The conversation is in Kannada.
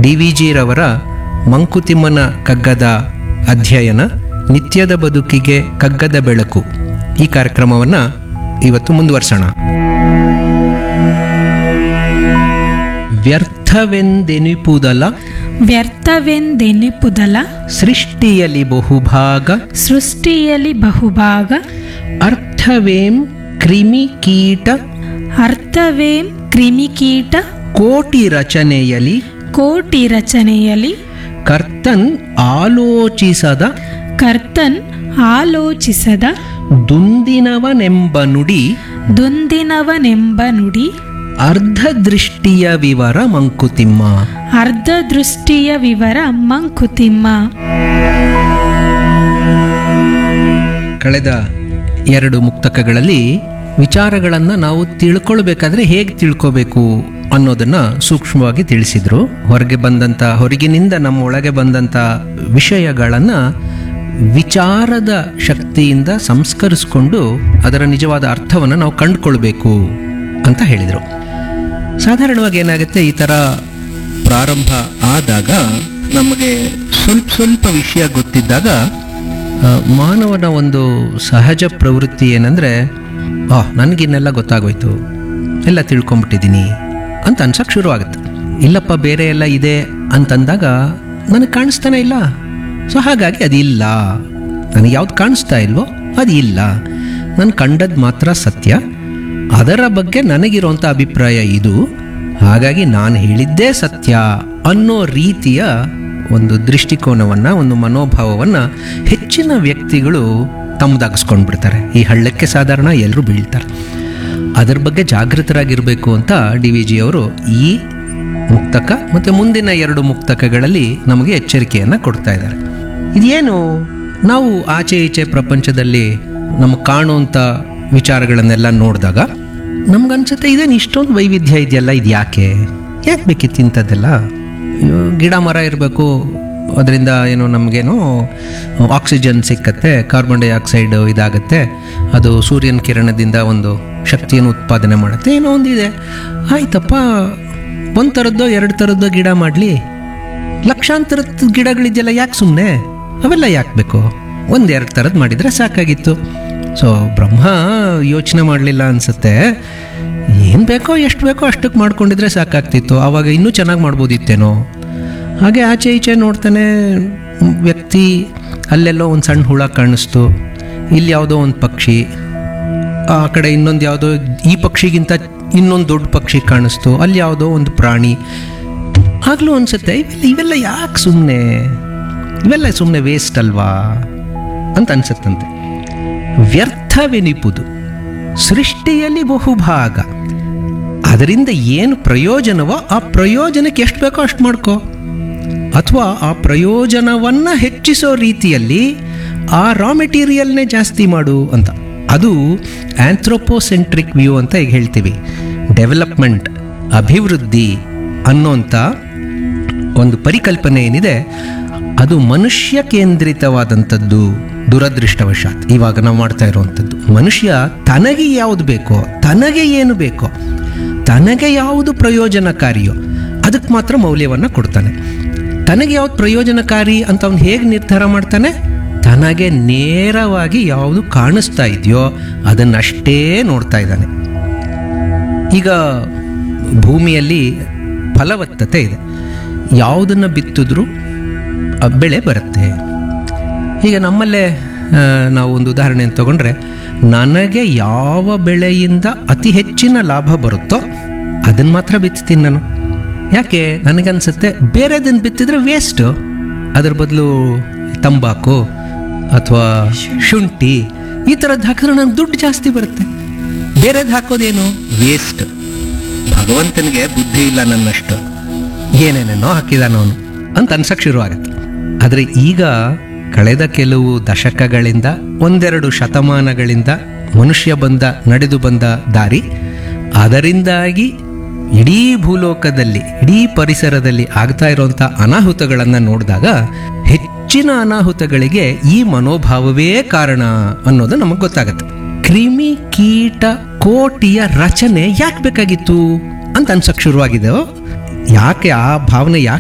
ಡಿ ವಿ ಜಿರವರ ಮಂಕುತಿಮ್ಮನ ಕಗ್ಗದ ಅಧ್ಯಯನ ನಿತ್ಯದ ಬದುಕಿಗೆ ಕಗ್ಗದ ಬೆಳಕು ಈ ಕಾರ್ಯಕ್ರಮವನ್ನು ಇವತ್ತು ಮುಂದುವರ್ಸೋಣ ವ್ಯರ್ಥವೆಂದೆನಿಪುದಲ ವ್ಯರ್ಥವೆಂದೆನಿಪುದಲ ಸೃಷ್ಟಿಯಲಿ ಬಹುಭಾಗ ಸೃಷ್ಟಿಯಲ್ಲಿ ಬಹುಭಾಗ ಅರ್ಥವೇಂ ಕ್ರಿಮಿ ಕೀಟ ಅರ್ಥವೇಂ ಕ್ರಿಮಿಕೀಟ ಕೋಟಿ ರಚನೆಯಲಿ ಕೋಟಿ ರಚನೆಯಲ್ಲಿ ಕರ್ತನ್ ಆಲೋಚಿಸದ ಕರ್ತನ್ ಆಲೋಚಿಸದ ದುಂದಿನವನೆಂಬ ನುಡಿ ದುಂದಿನವನೆಂಬ ನುಡಿ ಅರ್ಧ ದೃಷ್ಟಿಯ ವಿವರ ಮಂಕುತಿಮ್ಮ ಅರ್ಧ ದೃಷ್ಟಿಯ ವಿವರ ಮಂಕುತಿಮ್ಮ ಕಳೆದ ಎರಡು ಮುಕ್ತಕಗಳಲ್ಲಿ ವಿಚಾರಗಳನ್ನು ನಾವು ತಿಳ್ಕೊಳ್ಬೇಕಾದ್ರೆ ಹೇಗೆ ತಿಳ್ಕೋಬೇಕು ಅನ್ನೋದನ್ನ ಸೂಕ್ಷ್ಮವಾಗಿ ತಿಳಿಸಿದ್ರು ಹೊರಗೆ ಬಂದಂಥ ಹೊರಗಿನಿಂದ ನಮ್ಮ ಒಳಗೆ ಬಂದಂಥ ವಿಷಯಗಳನ್ನು ವಿಚಾರದ ಶಕ್ತಿಯಿಂದ ಸಂಸ್ಕರಿಸ್ಕೊಂಡು ಅದರ ನಿಜವಾದ ಅರ್ಥವನ್ನು ನಾವು ಕಂಡುಕೊಳ್ಬೇಕು ಅಂತ ಹೇಳಿದರು ಸಾಧಾರಣವಾಗಿ ಏನಾಗುತ್ತೆ ಈ ಥರ ಪ್ರಾರಂಭ ಆದಾಗ ನಮಗೆ ಸ್ವಲ್ಪ ಸ್ವಲ್ಪ ವಿಷಯ ಗೊತ್ತಿದ್ದಾಗ ಆ, ಮಾನವನ ಒಂದು ಸಹಜ ಪ್ರವೃತ್ತಿ ಏನಂದರೆ ಆ ನನಗಿನ್ನೆಲ್ಲ ಗೊತ್ತಾಗೋಯ್ತು ಎಲ್ಲ ತಿಳ್ಕೊಂಬಿಟ್ಟಿದ್ದೀನಿ ಅಂತ ಅನ್ಸಕ್ಕೆ ಶುರು ಆಗುತ್ತೆ ಇಲ್ಲಪ್ಪ ಬೇರೆ ಎಲ್ಲ ಇದೆ ಅಂತಂದಾಗ ನನಗೆ ಕಾಣಿಸ್ತಾನೆ ಇಲ್ಲ ಸೊ ಹಾಗಾಗಿ ಅದಿಲ್ಲ ನನಗೆ ಯಾವ್ದು ಕಾಣಿಸ್ತಾ ಇಲ್ವೋ ಅದು ಇಲ್ಲ ನಾನು ಕಂಡದ್ದು ಮಾತ್ರ ಸತ್ಯ ಅದರ ಬಗ್ಗೆ ನನಗಿರುವಂಥ ಅಭಿಪ್ರಾಯ ಇದು ಹಾಗಾಗಿ ನಾನು ಹೇಳಿದ್ದೇ ಸತ್ಯ ಅನ್ನೋ ರೀತಿಯ ಒಂದು ದೃಷ್ಟಿಕೋನವನ್ನು ಒಂದು ಮನೋಭಾವವನ್ನು ಹೆಚ್ಚಿನ ವ್ಯಕ್ತಿಗಳು ತಮ್ಮದಾಗಿಸ್ಕೊಂಡು ಬಿಡ್ತಾರೆ ಈ ಹಳ್ಳಕ್ಕೆ ಸಾಧಾರಣ ಎಲ್ಲರೂ ಬೀಳ್ತಾರೆ ಅದರ ಬಗ್ಗೆ ಜಾಗೃತರಾಗಿರಬೇಕು ಅಂತ ಡಿ ವಿ ಜಿ ಅವರು ಈ ಮುಕ್ತಕ ಮತ್ತು ಮುಂದಿನ ಎರಡು ಮುಕ್ತಕಗಳಲ್ಲಿ ನಮಗೆ ಎಚ್ಚರಿಕೆಯನ್ನು ಕೊಡ್ತಾ ಇದ್ದಾರೆ ಇದೇನು ನಾವು ಆಚೆ ಈಚೆ ಪ್ರಪಂಚದಲ್ಲಿ ನಮಗೆ ಕಾಣುವಂಥ ವಿಚಾರಗಳನ್ನೆಲ್ಲ ನೋಡಿದಾಗ ನಮ್ಗನ್ಸುತ್ತೆ ಇದೇನು ಇಷ್ಟೊಂದು ವೈವಿಧ್ಯ ಇದೆಯಲ್ಲ ಇದು ಯಾಕೆ ಯಾಕೆ ಬೇಕಿತ್ತು ಇಂಥದ್ದೆಲ್ಲ ಅಯ್ಯೋ, ಗಿಡ ಮರ ಇರಬೇಕು ಅದರಿಂದ ಏನು ನಮಗೇನು ಆಕ್ಸಿಜನ್ ಸಿಕ್ಕತ್ತೆ ಕಾರ್ಬನ್ ಡೈಆಕ್ಸೈಡ್ ಇದಾಗುತ್ತೆ ಅದು ಸೂರ್ಯನ ಕಿರಣದಿಂದ ಒಂದು ಶಕ್ತಿಯನ್ನು ಉತ್ಪಾದನೆ ಮಾಡುತ್ತೆ ಏನೋ ಒಂದಿದೆ ಆಯ್ತಪ್ಪ ಒಂದು ಥರದ್ದೋ ಎರಡು ಥರದ್ದೋ ಗಿಡ ಮಾಡಲಿ ಲಕ್ಷಾಂತರದ ಗಿಡಗಳಿದೆಯಲ್ಲ ಯಾಕೆ ಸುಮ್ಮನೆ ಅವೆಲ್ಲ ಯಾಕೆ ಬೇಕು ಒಂದೆರಡು ಥರದ್ದು ಮಾಡಿದರೆ ಸಾಕಾಗಿತ್ತು ಸೊ ಬ್ರಹ್ಮ ಯೋಚನೆ ಮಾಡಲಿಲ್ಲ ಅನಿಸುತ್ತೆ ಏನು ಬೇಕೋ ಎಷ್ಟು ಬೇಕೋ ಅಷ್ಟಕ್ಕೆ ಮಾಡ್ಕೊಂಡಿದ್ರೆ ಸಾಕಾಗ್ತಿತ್ತು ಆವಾಗ ಇನ್ನೂ ಚೆನ್ನಾಗಿ ಮಾಡ್ಬೋದಿತ್ತೇನೋ ಹಾಗೆ ಆಚೆ ಈಚೆ ನೋಡ್ತಾನೆ ಮ್, ವ್ಯಕ್ತಿ ಅಲ್ಲೆಲ್ಲೋ ಒಂದು ಸಣ್ಣ ಹುಳ ಕಾಣಿಸ್ತು ಇಲ್ಲಿ ಯಾವುದೋ ಒಂದು ಪಕ್ಷಿ ಆ ಕಡೆ ಇನ್ನೊಂದು ಯಾವುದೋ ಈ ಪಕ್ಷಿಗಿಂತ ಇನ್ನೊಂದು ದೊಡ್ಡ ಪಕ್ಷಿ ಕಾಣಿಸ್ತು ಅಲ್ಲಿ ಯಾವುದೋ ಒಂದು ಪ್ರಾಣಿ ಆಗ್ಲೂ ಅನ್ಸುತ್ತೆ ಇವೆಲ್ಲ ಇವೆಲ್ಲ ಯಾಕೆ ಸುಮ್ಮನೆ ಇವೆಲ್ಲ ಸುಮ್ಮನೆ ವೇಸ್ಟ್ ಅಲ್ವಾ ಅಂತ ಅನ್ಸುತ್ತಂತೆ ವ್ಯರ್ಥವೆನಿಪುದು ಸೃಷ್ಟಿಯಲ್ಲಿ ಬಹುಭಾಗ ಅದರಿಂದ ಏನು ಪ್ರಯೋಜನವೋ ಆ ಪ್ರಯೋಜನಕ್ಕೆ ಎಷ್ಟು ಬೇಕೋ ಅಷ್ಟು ಮಾಡ್ಕೋ ಅಥವಾ ಆ ಪ್ರಯೋಜನವನ್ನು ಹೆಚ್ಚಿಸೋ ರೀತಿಯಲ್ಲಿ ಆ ರಾ ಮೆಟೀರಿಯಲ್ನೇ ಜಾಸ್ತಿ ಮಾಡು ಅಂತ ಅದು ಆಂಥ್ರೋಪೋಸೆಂಟ್ರಿಕ್ ವ್ಯೂ ಅಂತ ಈಗ ಹೇಳ್ತೀವಿ ಡೆವಲಪ್ಮೆಂಟ್ ಅಭಿವೃದ್ಧಿ ಅನ್ನೋಂಥ ಒಂದು ಪರಿಕಲ್ಪನೆ ಏನಿದೆ ಅದು ಮನುಷ್ಯ ಕೇಂದ್ರಿತವಾದಂಥದ್ದು ದುರದೃಷ್ಟವಶಾತ್ ಇವಾಗ ನಾವು ಮಾಡ್ತಾ ಇರುವಂಥದ್ದು ಮನುಷ್ಯ ತನಗೆ ಯಾವುದು ಬೇಕೋ ತನಗೆ ಏನು ಬೇಕೋ ತನಗೆ ಯಾವುದು ಪ್ರಯೋಜನಕಾರಿಯೋ ಅದಕ್ಕೆ ಮಾತ್ರ ಮೌಲ್ಯವನ್ನು ಕೊಡ್ತಾನೆ ತನಗೆ ಯಾವ್ದು ಪ್ರಯೋಜನಕಾರಿ ಅಂತ ಅವ್ನು ಹೇಗೆ ನಿರ್ಧಾರ ಮಾಡ್ತಾನೆ ತನಗೆ ನೇರವಾಗಿ ಯಾವುದು ಕಾಣಿಸ್ತಾ ಇದೆಯೋ ಅದನ್ನಷ್ಟೇ ನೋಡ್ತಾ ಇದ್ದಾನೆ ಈಗ ಭೂಮಿಯಲ್ಲಿ ಫಲವತ್ತತೆ ಇದೆ ಯಾವುದನ್ನು ಬಿತ್ತಿದ್ರೂ ಆ ಬೆಳೆ ಬರುತ್ತೆ ಈಗ ನಮ್ಮಲ್ಲೇ ಆ, ನಾವು ಒಂದು ಉದಾಹರಣೆಯನ್ನು ತಗೊಂಡ್ರೆ ನನಗೆ ಯಾವ ಬೆಳೆಯಿಂದ ಅತಿ ಹೆಚ್ಚಿನ ಲಾಭ ಬರುತ್ತೋ ಅದನ್ನು ಮಾತ್ರ ಬಿತ್ತೀನಿ ನಾನು ಯಾಕೆ ನನಗನ್ಸುತ್ತೆ ಬೇರೆದನ್ನು ಬಿತ್ತಿದ್ರೆ ವೇಸ್ಟು ಅದ್ರ ಬದಲು ತಂಬಾಕು ಅಥವಾ ಶುಂಠಿ ಈ ಥರದ್ದು ಹಾಕಿದ್ರೆ ನನಗೆ ದುಡ್ಡು ಜಾಸ್ತಿ ಬರುತ್ತೆ ಬೇರೆದು ಹಾಕೋದೇನು ವೇಸ್ಟ್ ಭಗವಂತನಿಗೆ ಬುದ್ಧಿ ಇಲ್ಲ ನನ್ನಷ್ಟು ಏನೇನೇನೋ ಹಾಕಿದಾನ ಅವನು ಅಂತ ಅನ್ಸಕ್ ಶುರು ಆಗತ್ತೆ ಆದರೆ ಈಗ ಕಳೆದ ಕೆಲವು ದಶಕಗಳಿಂದ ಒಂದೆರಡು ಶತಮಾನಗಳಿಂದ ಮನುಷ್ಯ ಬಂದ ನಡೆದು ಬಂದ ದಾರಿ ಅದರಿಂದಾಗಿ ಇಡೀ ಭೂಲೋಕದಲ್ಲಿ ಇಡೀ ಪರಿಸರದಲ್ಲಿ ಆಗ್ತಾ ಇರುವಂಥ ಅನಾಹುತಗಳನ್ನು ನೋಡಿದಾಗ ಹೆಚ್ಚಿನ ಅನಾಹುತಗಳಿಗೆ ಈ ಮನೋಭಾವವೇ ಕಾರಣ ಅನ್ನೋದು ನಮಗೆ ಗೊತ್ತಾಗುತ್ತೆ ಕ್ರಿಮಿ ಕೀಟ ಕೋಟಿಯ ರಚನೆ ಯಾಕೆ ಬೇಕಾಗಿತ್ತು ಅಂತ ಅನ್ಸಕ್ ಶುರುವಾಗಿದೆ ಯಾಕೆ ಆ ಭಾವನೆ ಯಾಕೆ